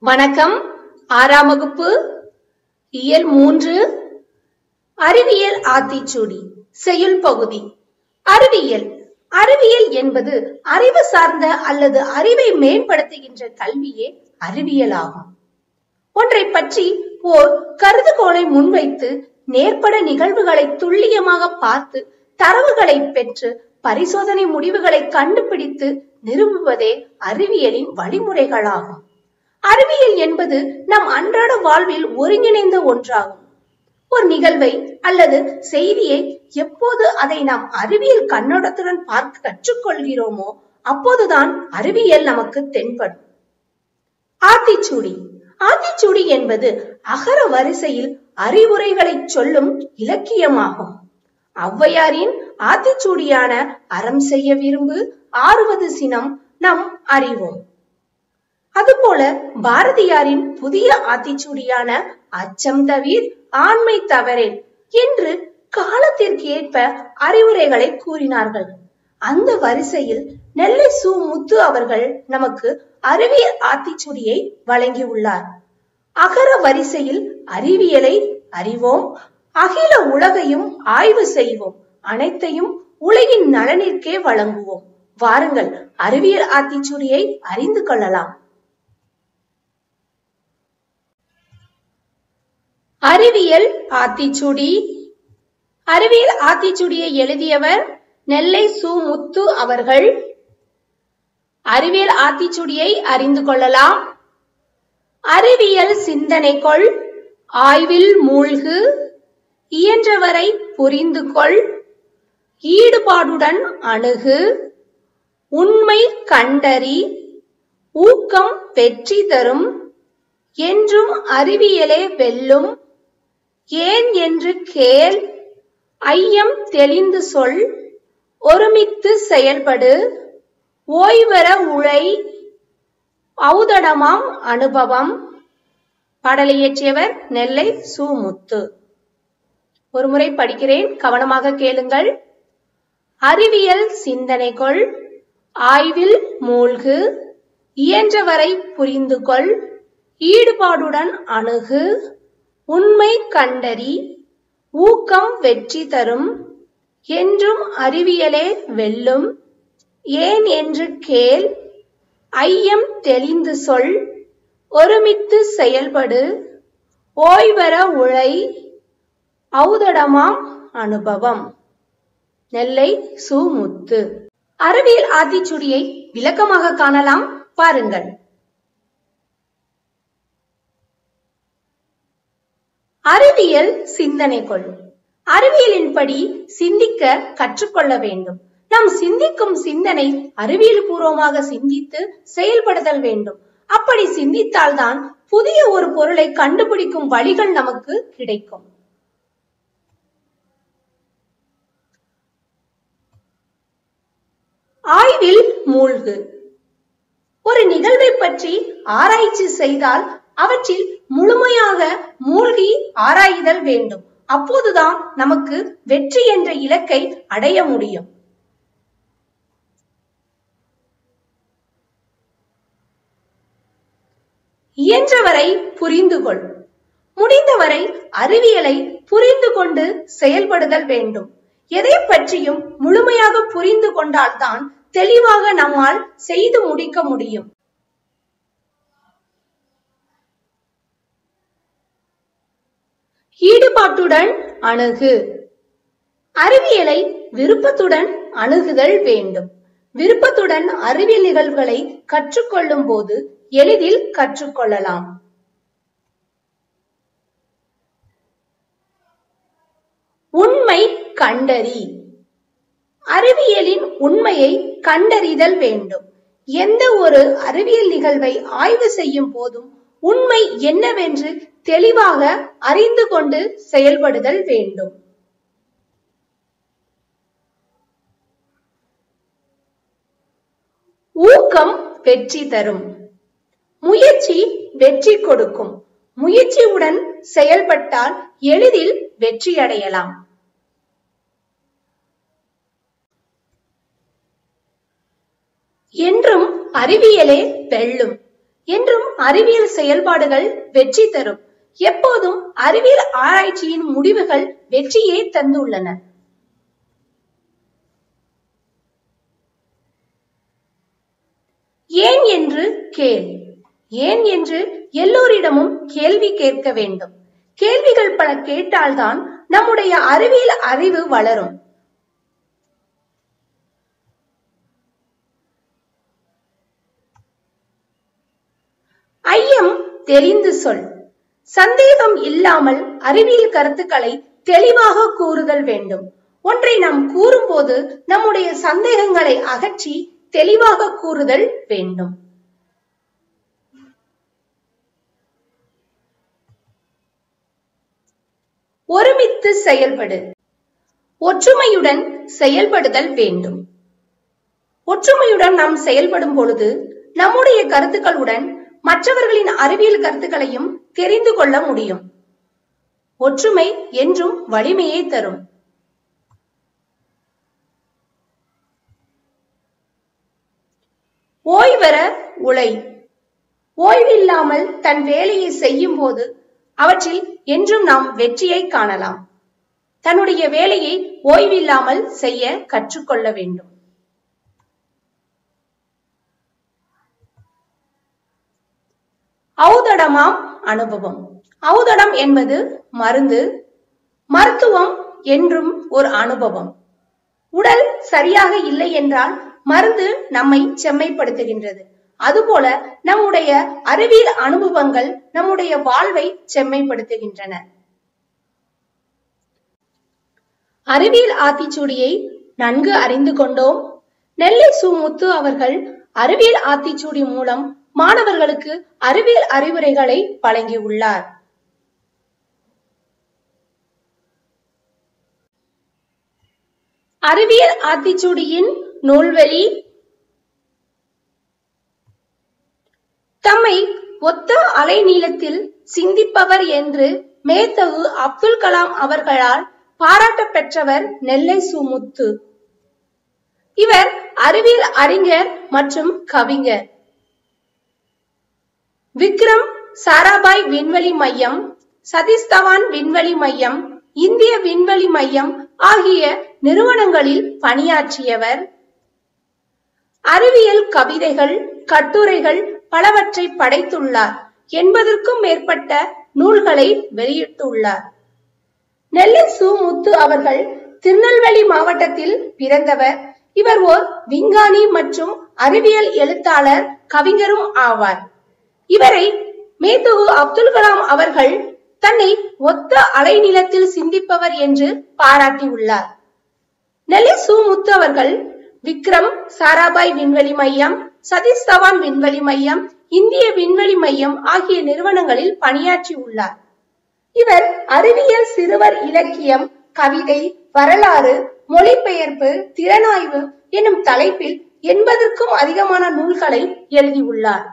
வணக்கம் ஆறாம் வகுப்பு இயல் மூன்று அறிவியல் ஆத்திச்சூடி செய்யுள் பகுதி அறிவியல் அறிவியல் என்பது அறிவு சார்ந்த அல்லது அறிவை மேம்படுத்துகின்ற கல்வியே அறிவியல் ஆகும் ஒன்றை பற்றி ஓர் கருதுகோளை முன்வைத்து நேர்பட நிகழ்வுகளை துல்லியமாக பார்த்து தரவுகளை பெற்று பரிசோதனை முடிவுகளை கண்டுபிடித்து நிறுவுவதே அறிவியலின் வழிமுறைகளாகும் அறிவியல் என்பது நம் அன்றாட வாழ்வில் ஒருங்கிணைந்த ஒன்றாகும் ஒரு நிகழ்வை அல்லது செய்தியை எப்போது அதை நாம் அறிவியல் கண்ணோட்டத்துடன் பார்க்க கற்றுக்கொள்கிறோமோ அப்போதுதான் அறிவியல் நமக்கு தென்படும் ஆத்திச்சூடி ஆத்திச்சூடி என்பது அகர வரிசையில் அறிவுரைகளை சொல்லும் இலக்கியமாகும் ஔவையாரின் ஆத்திச்சூடியான அறம் செய்ய விரும்பு ஆறுவது சினம் நம் அறிவோம் அதுபோல பாரதியாரின் புதிய ஆத்திச்சூடியான அச்சம் தவிர் ஆண்மை தவறேன் என்று காலத்திற்கு ஏற்ப அறிவுரைகளை கூறினார்கள் அந்த வரிசையில் நெல்லை சு முத்து அவர்கள் நமக்கு அறிவியல் ஆத்திச்சூடியை வழங்கியுள்ளார் அகர வரிசையில் அறிவியலை அறிவோம் அகில உலகையும் ஆய்வு செய்வோம் அனைத்தையும் உலகின் நலனிற்கே வழங்குவோம் வாருங்கள் அறிவியல் ஆத்திச்சூடியை அறிந்து கொள்ளலாம் அறிவியல் ஆத்திச்சூடி அறிவியல் ஆத்திச்சூடியை எழுதியவர் நெல்லை சு முத்து அவர்கள் அறிவியல் ஆத்திச்சூடியை அறிந்து கொள்ளலாம் அறிவியல் சிந்தனைக்குள் ஆய்வில் மூழ்கு இயன்றவரை புரிந்து கொள் ஈடுபாடுடன் அணுகு உண்மை கண்டறி ஊக்கம் வெற்றி தரும் என்றும் அறிவியலே வெல்லும் ஏன் என்று கேள் ஐயம் தெளிந்து சொல் ஒருமித்து செயல்படு ஓய்வர உழை ஔதடமாம் அனுபவம் பாடலை இயற்றியவர் நெல்லை சுமுத்து ஒரு முறை படிக்கிறேன் கவனமாக கேளுங்கள் அறிவியல் சிந்தனைக்குள் ஆய்வில் மூழ்கு இயன்றவரை புரிந்து கொள் ஈடுபாடுடன் அணுகு உண்மை கண்டறி ஊக்கம் வெற்றி தரும் என்றும் அறிவியலே வெல்லும் ஏன் என்று கேள் ஐயம் தெளிந்து சொல் ஒருமித்து செயல்படு ஓய்வர உழை ஔதடமாம் அனுபவம் நெல்லை சுமுத்து அறிவியல் ஆத்திச்சுடியை விளக்கமாக காணலாம் பாருங்கள் அறிவியல் சிந்தனைக்குள் அறிவியலின்படி சிந்திக்க கற்றுக்கொள்ள வேண்டும் நாம் சிந்திக்கும் சிந்தனை அறிவியல் பூர்வமாக சிந்தித்து செயல்படுதல் வேண்டும் அப்படி சிந்தித்தால்தான் புதிய ஒரு பொருளை கண்டுபிடிக்கும் வழிகள் நமக்கு கிடைக்கும் ஆய்வில் மூழ்கு ஒரு நிகழ்வை பற்றி ஆராய்ச்சி செய்தால் அவற்றில் முழுமையாக மூழ்கி ஆராய்தல் வேண்டும் அப்போதுதான் நமக்கு வெற்றி என்ற இலக்கை அடைய முடியும் இயன்றவரை புரிந்து கொள் முடிந்தவரை அறிவியலை புரிந்து கொண்டு செயல்படுதல் வேண்டும் எதை பற்றியும் முழுமையாக புரிந்து கொண்டால்தான் தெளிவாக நம்மால் செய்து முடிக்க முடியும் ஈடுபாட்டுடன் அணுகு அறிவியலை விருப்பத்துடன் அணுகுதல் வேண்டும் விருப்பத்துடன் அறிவியல் நிகழ்வுகளை கற்றுக்கொள்ளும் போது எளிதில் கற்றுக்கொள்ளலாம் உண்மை கண்டறி அறிவியலின் உண்மையை கண்டறிதல் வேண்டும் எந்த ஒரு அறிவியல் நிகழ்வை ஆய்வு செய்யும் போதும் உண்மை என்னவென்று தெளிவாக அறிந்து கொண்டு செயல்படுதல் வேண்டும் ஊக்கம் வெற்றி தரும் முயற்சி வெற்றி கொடுக்கும் முயற்சியுடன் செயல்பட்டால் எளிதில் வெற்றி அடையலாம் என்றும் அறிவியலே வெல்லும் என்றும் அறிவியல் செயல்பாடுகள் வெற்றி தரும் எப்போதும் அறிவியல் ஆராய்ச்சியின் முடிவுகள் வெற்றியே தந்துள்ளன ஏன் என்று கேள் ஏன் என்று எல்லோரிடமும் கேள்வி கேட்க வேண்டும் கேள்விகள் பல கேட்டால்தான் நம்முடைய அறிவியல் அறிவு வளரும் ஐயம் தெரிந்து சொல் சந்தேகம் இல்லாமல் அறிவியல் கருத்துக்களை தெளிவாக கூறுதல் வேண்டும் ஒன்றை நாம் கூறும்போது நம்முடைய சந்தேகங்களை அகற்றி தெளிவாக கூறுதல் வேண்டும் ஒருமித்து செயல்படு ஒற்றுமையுடன் செயல்படுதல் வேண்டும் ஒற்றுமையுடன் நாம் செயல்படும் பொழுது நம்முடைய கருத்துக்களுடன் மற்றவர்களின் அறிவியல் கருத்துக்களையும் தெரிந்து கொள்ள முடியும் ஒற்றுமை என்றும் வலிமையை தரும் ஓய்வர உழை ஓய்வில்லாமல் தன் வேலையை செய்யும் போது அவற்றில் என்றும் நாம் வெற்றியை காணலாம் தன்னுடைய வேலையை ஓய்வில்லாமல் செய்ய கற்றுக்கொள்ள வேண்டும் ஔதடமாம் அனுபவம் ஔதடம் என்பது மருந்து மருத்துவம் என்றும் ஒரு அனுபவம் உடல் சரியாக இல்லை என்றால் மருந்து நம்மை செம்மைப்படுத்துகின்றது அதுபோல நம்முடைய அறிவியல் அனுபவங்கள் நம்முடைய வாழ்வை செம்மைப்படுத்துகின்றன அறிவியல் ஆத்திச்சூடியை நன்கு அறிந்து கொண்டோம் நெல்லை சுமுத்து அவர்கள் அறிவியல் ஆத்திச்சூடி மூலம் மாணவர்களுக்கு அறிவியல் அறிவுரைகளை வழங்கியுள்ளார் அறிவியல் ஆத்திச்சூடியின் நூல்வெளி தம்மை ஒத்த அலை நீளத்தில் சிந்திப்பவர் என்று மேத்தகு அப்துல் கலாம் அவர்களால் பாராட்ட பெற்றவர் நெல்லை சுமுத்து இவர் அறிவியல் அறிஞர் மற்றும் கவிஞர் விக்ரம் சாராபாய் விண்வெளி மையம் சதீஷ் தவான் விண்வெளி மையம் இந்திய விண்வெளி மையம் ஆகிய நிறுவனங்களில் பணியாற்றியவர் அறிவியல் கவிதைகள் கட்டுரைகள் பலவற்றை படைத்துள்ளார் எண்பதற்கும் மேற்பட்ட நூல்களை வெளியிட்டுள்ளார் நெல்லை சு முத்து அவர்கள் திருநெல்வேலி மாவட்டத்தில் பிறந்தவர் இவர் ஓர் விஞ்ஞானி மற்றும் அறிவியல் எழுத்தாளர் கவிஞரும் ஆவார் இவரை மேத்துகு அப்துல் கலாம் அவர்கள் தன்னை ஒத்த அலைநிலத்தில் சிந்திப்பவர் என்று பாராட்டியுள்ளார் நெல்லை சு முத்து அவர்கள் விக்ரம் சாராபாய் விண்வெளி மையம் சதீஷ் தவான் விண்வெளி மையம் இந்திய விண்வெளி மையம் ஆகிய நிறுவனங்களில் பணியாற்றி உள்ளார் இவர் அறிவியல் சிறுவர் இலக்கியம் கவிதை வரலாறு மொழிபெயர்ப்பு திறனாய்வு எனும் தலைப்பில் எண்பதற்கும் அதிகமான நூல்களை எழுதியுள்ளார்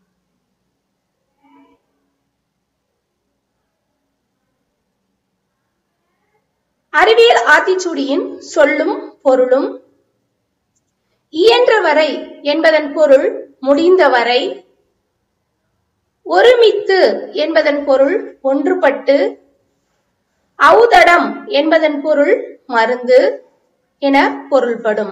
அறிவியல் ஆத்திச்சூடியின் சொல்லும் பொருளும் இயன்றவரை என்பதன் பொருள் முடிந்தவரை ஒருமித்து என்பதன் பொருள் ஒன்றுபட்டு ஔதடம் என்பதன் பொருள் மருந்து என பொருள்படும்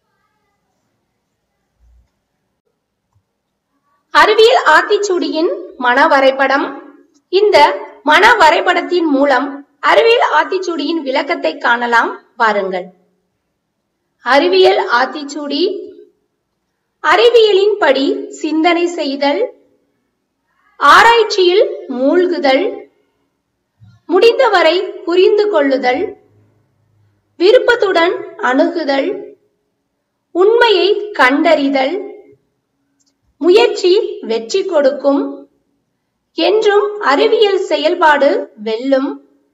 அறிவியல் ஆத்திச்சூடியின் மன வரைபடம் இந்த மன வரைபடத்தின் மூலம் அறிவியல் ஆத்திச்சூடியின் விளக்கத்தை காணலாம் வாருங்கள் அறிவியல் ஆத்திச்சூடி அறிவியலின் படி சிந்தனை செய்தல் ஆராய்ச்சியில் மூழ்குதல் முடிந்தவரை புரிந்து கொள்ளுதல் விருப்பத்துடன் அணுகுதல் உண்மையை கண்டறிதல் முயற்சி வெற்றி கொடுக்கும் என்றும் அறிவியல் செயல்பாடு வெல்லும்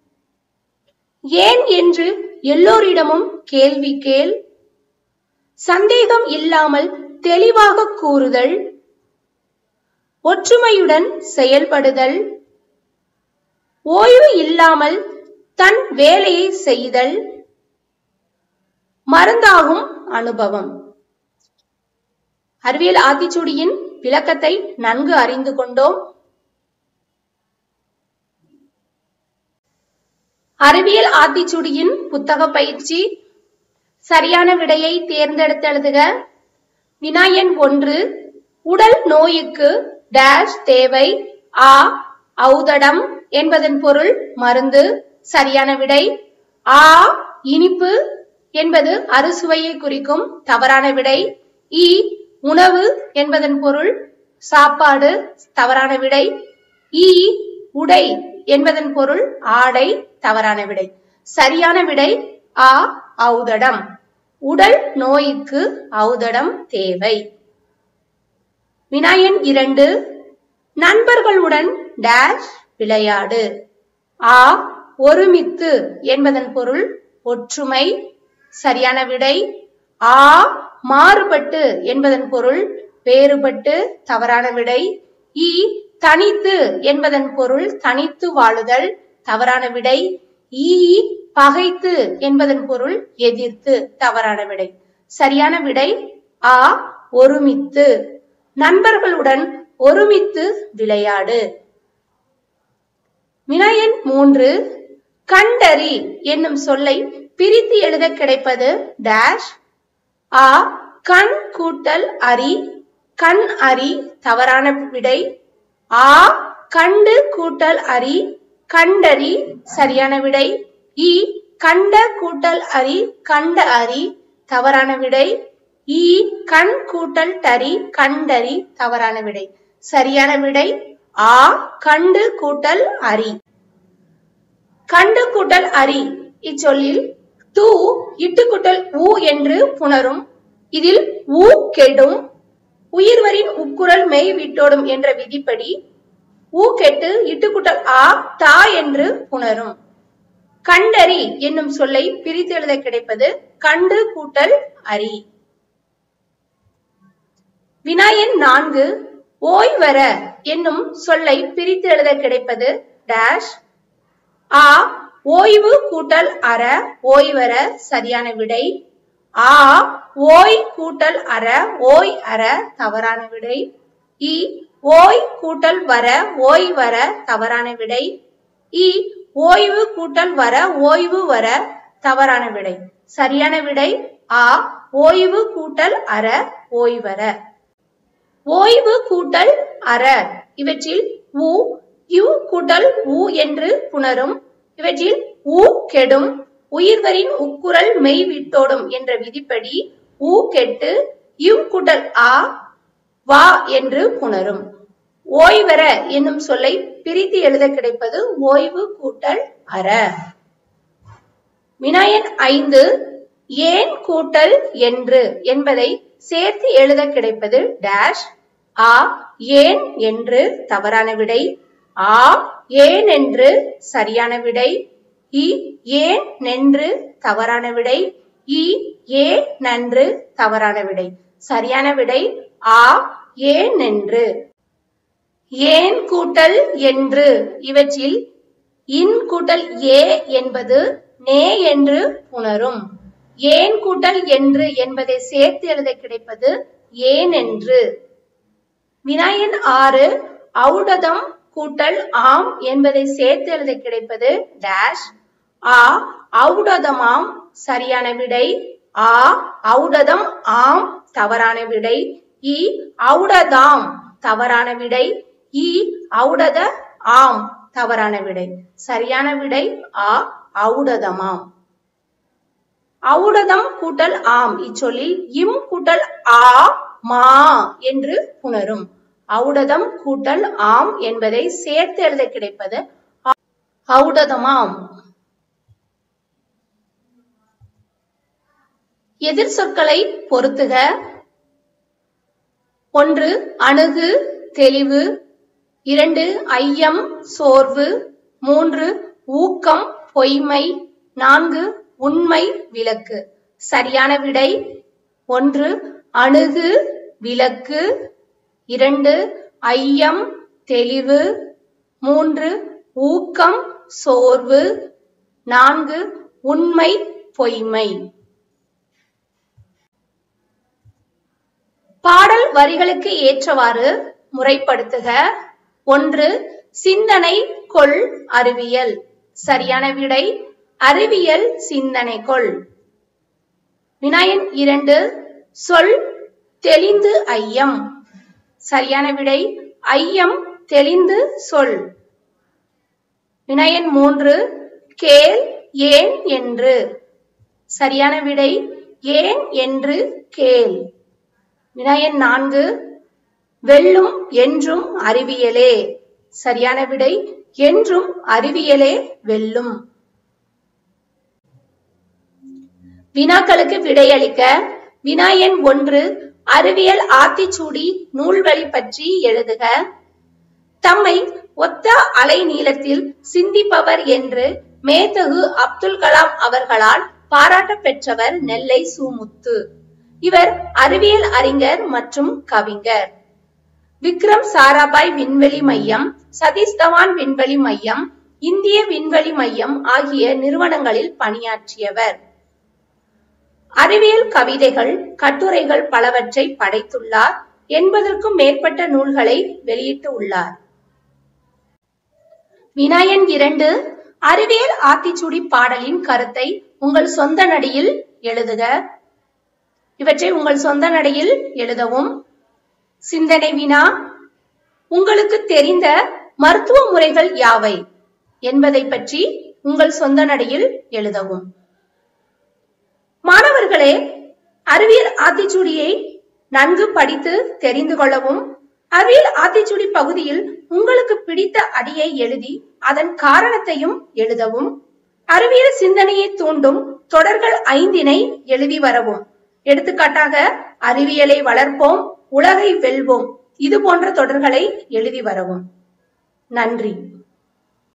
ஏன் என்று எல்லோரிடமும் கேள்வி கேள் சந்தேகம் இல்லாமல் தெளிவாக கூறுதல் ஒற்றுமையுடன் செயல்படுதல் ஓய்வு இல்லாமல் தன் வேலையை செய்தல் மருந்தாகும் அனுபவம் அறிவியல் ஆத்திச்சூடியின் விளக்கத்தை நன்கு அறிந்து கொண்டோம் அறிவியல் ஆத்திச்சூடியின் புத்தக பயிற்சி சரியான விடையை தேர்ந்தெடுத்து எழுதுக வினா எண் ஒன்று உடல் நோய்க்கு டேஷ் தேவை ஆ ஔதடம் என்பதன் பொருள் மருந்து சரியான விடை ஆ இனிப்பு என்பது அறுசுவையை குறிக்கும் தவறான விடை இ உணவு என்பதன் பொருள் சாப்பாடு தவறான விடை இ உடை என்பதன் பொருள் ஆடை தவறான விடை சரியான விடை ஆ ஔதடம் உடல் நோய்க்கு ஔதடம் தேவை வினாயன் இரண்டு நண்பர்களுடன் டேஷ் விளையாடு ஆ ஒருமித்து என்பதன் பொருள் ஒற்றுமை சரியான விடை ஆ மாறுபட்டு என்பதன் பொருள் வேறுபட்டு தவறான விடை இ தனித்து என்பதன் பொருள் தனித்து வாழுதல் தவறான விடை ஈ பகைத்து என்பதன் பொருள் எதிர்த்து தவறான விடை சரியான விடை ஆ ஒருமித்து நண்பர்களுடன் ஒருமித்து விளையாடு வினாயன் மூன்று கண்டறி என்னும் சொல்லை பிரித்து எழுத கிடைப்பது டேஷ் ஆ கண் கூட்டல் அரி கண் அரி தவறான விடை ஆ கண்டு கூட்டல் அரி கண்டறி சரியான விடை இ கண்ட கூட்டல் அரி கண்ட அரி தவறான விடை இ கண் கூட்டல் டரி கண்டறி தவறான விடை சரியான விடை ஆ கண்டு கூட்டல் அரி கண்டு கூட்டல் அரி இச்சொல்லில் தூ இட்டு கூட்டல் ஊ என்று புணரும் இதில் ஊ கெடும் உயிர்வரின் உக்குரல் மெய் விட்டோடும் என்ற விதிப்படி ஊ கெட்டு இட்டுக்குட்டல் ஆ தா என்று புணரும் கண்டறி என்னும் சொல்லை பிரித்து எழுத கிடைப்பது கண்டு கூட்டல் அரி வினாயன் நான்கு ஓய்வர என்னும் சொல்லை பிரித்து எழுத கிடைப்பது டேஷ் ஆ ஓய்வு கூட்டல் அற ஓய்வர சரியான விடை ஆ ஓய் கூட்டல் அற ஓய் அற தவறான விடை இ ஓய் கூட்டல் வர ஓய் வர தவறான விடை இ ஓய்வு கூட்டல் வர ஓய்வு வர தவறான விடை சரியான விடை ஆ ஓய்வு கூட்டல் அற ஓய்வர ஓய்வு கூட்டல் அற இவற்றில் உ யு கூட்டல் உ என்று புணரும் இவற்றில் உ கெடும் உயிர்வரின் உக்குரல் மெய் விட்டோடும் என்ற விதிப்படி ஊ கெட்டு இவ் கூட்டல் ஆ வா என்று புணரும் ஓய்வர என்னும் சொல்லை பிரித்து எழுத கிடைப்பது ஓய்வு கூட்டல் அற வினாயன் ஐந்து ஏன் கூட்டல் என்று என்பதை சேர்த்து எழுத கிடைப்பது டேஷ் ஆ ஏன் என்று தவறான விடை ஆ ஏன் என்று சரியான விடை இ ஏன் நென்று தவறான விடை இ ஏ நன்று தவறான விடை சரியான விடை ஆ ஏன் என்று ஏன் கூட்டல் என்று இவற்றில் இன் கூட்டல் ஏ என்பது நே என்று புணரும் ஏன் கூட்டல் என்று என்பதை சேர்த்து எழுத கிடைப்பது ஏன் என்று வினாயன் ஆறு ஔடதம் கூட்டல் ஆம் என்பதை சேர்த்து எழுத கிடைப்பது டேஷ் ஆ ஔடதமாம் சரியான விடை ஆ ஔடதம் ஆம் தவறான விடை இ ஔடதாம் தவறான விடை இ ஔடத ஆம் தவறான விடை சரியான விடை ஆ ஔடதமாம் ஔடதம் கூட்டல் ஆம் இச்சொல்லில் இம் கூட்டல் ஆ மா என்று புணரும் ஔடதம் கூட்டல் ஆம் என்பதை சேர்த்து எழுத கிடைப்பது ஔடதமாம் எதிர் சொற்களை பொருத்துக ஒன்று அணுகு தெளிவு இரண்டு ஐயம் சோர்வு மூன்று ஊக்கம் பொய்மை நான்கு உண்மை விளக்கு சரியான விடை ஒன்று அணுகு விளக்கு இரண்டு ஐயம் தெளிவு மூன்று ஊக்கம் சோர்வு நான்கு உண்மை பொய்மை பாடல் வரிகளுக்கு ஏற்றவாறு முறைப்படுத்துக ஒன்று சிந்தனை கொள் அறிவியல் சரியான விடை அறிவியல் சிந்தனை கொள் வினாயன் இரண்டு சொல் தெளிந்து ஐயம் சரியான விடை ஐயம் தெளிந்து சொல் வினாயன் மூன்று கேள் ஏன் என்று சரியான விடை ஏன் என்று கேள் வினாயன் நான்கு வெல்லும் என்றும் அறிவியலே சரியான விடை என்றும் அறிவியலே வெல்லும் வினாக்களுக்கு விடையளிக்க வினாயன் ஒன்று அறிவியல் ஆத்திச்சூடி நூல்வழி பற்றி எழுதுக தம்மை ஒத்த அலை நீளத்தில் சிந்திப்பவர் என்று மேதகு அப்துல் கலாம் அவர்களால் பாராட்ட பெற்றவர் நெல்லை சுமுத்து இவர் அறிவியல் அறிஞர் மற்றும் கவிஞர் விக்ரம் சாராபாய் விண்வெளி மையம் சதீஷ் தவான் விண்வெளி மையம் இந்திய விண்வெளி மையம் ஆகிய நிறுவனங்களில் பணியாற்றியவர் அறிவியல் கவிதைகள் கட்டுரைகள் பலவற்றை படைத்துள்ளார் எண்பதற்கும் மேற்பட்ட நூல்களை வெளியிட்டு உள்ளார் வினாயன் இரண்டு அறிவியல் ஆத்திச்சூடி பாடலின் கருத்தை உங்கள் சொந்த நடியில் எழுதுக இவற்றை உங்கள் சொந்த நடையில் எழுதவும் சிந்தனை வினா உங்களுக்கு தெரிந்த மருத்துவ முறைகள் யாவை என்பதை பற்றி உங்கள் சொந்த நடையில் எழுதவும் மாணவர்களே அறிவியல் ஆத்திச்சூடியை நன்கு படித்து தெரிந்து கொள்ளவும் அறிவியல் ஆத்திச்சூடி பகுதியில் உங்களுக்கு பிடித்த அடியை எழுதி அதன் காரணத்தையும் எழுதவும் அறிவியல் சிந்தனையை தூண்டும் தொடர்கள் ஐந்தினை எழுதி வரவும் எடுத்துக்காட்டாக அறிவியலை வளர்ப்போம் உலகை வெல்வோம் இது போன்ற தொடர்களை எழுதி வரவும் நன்றி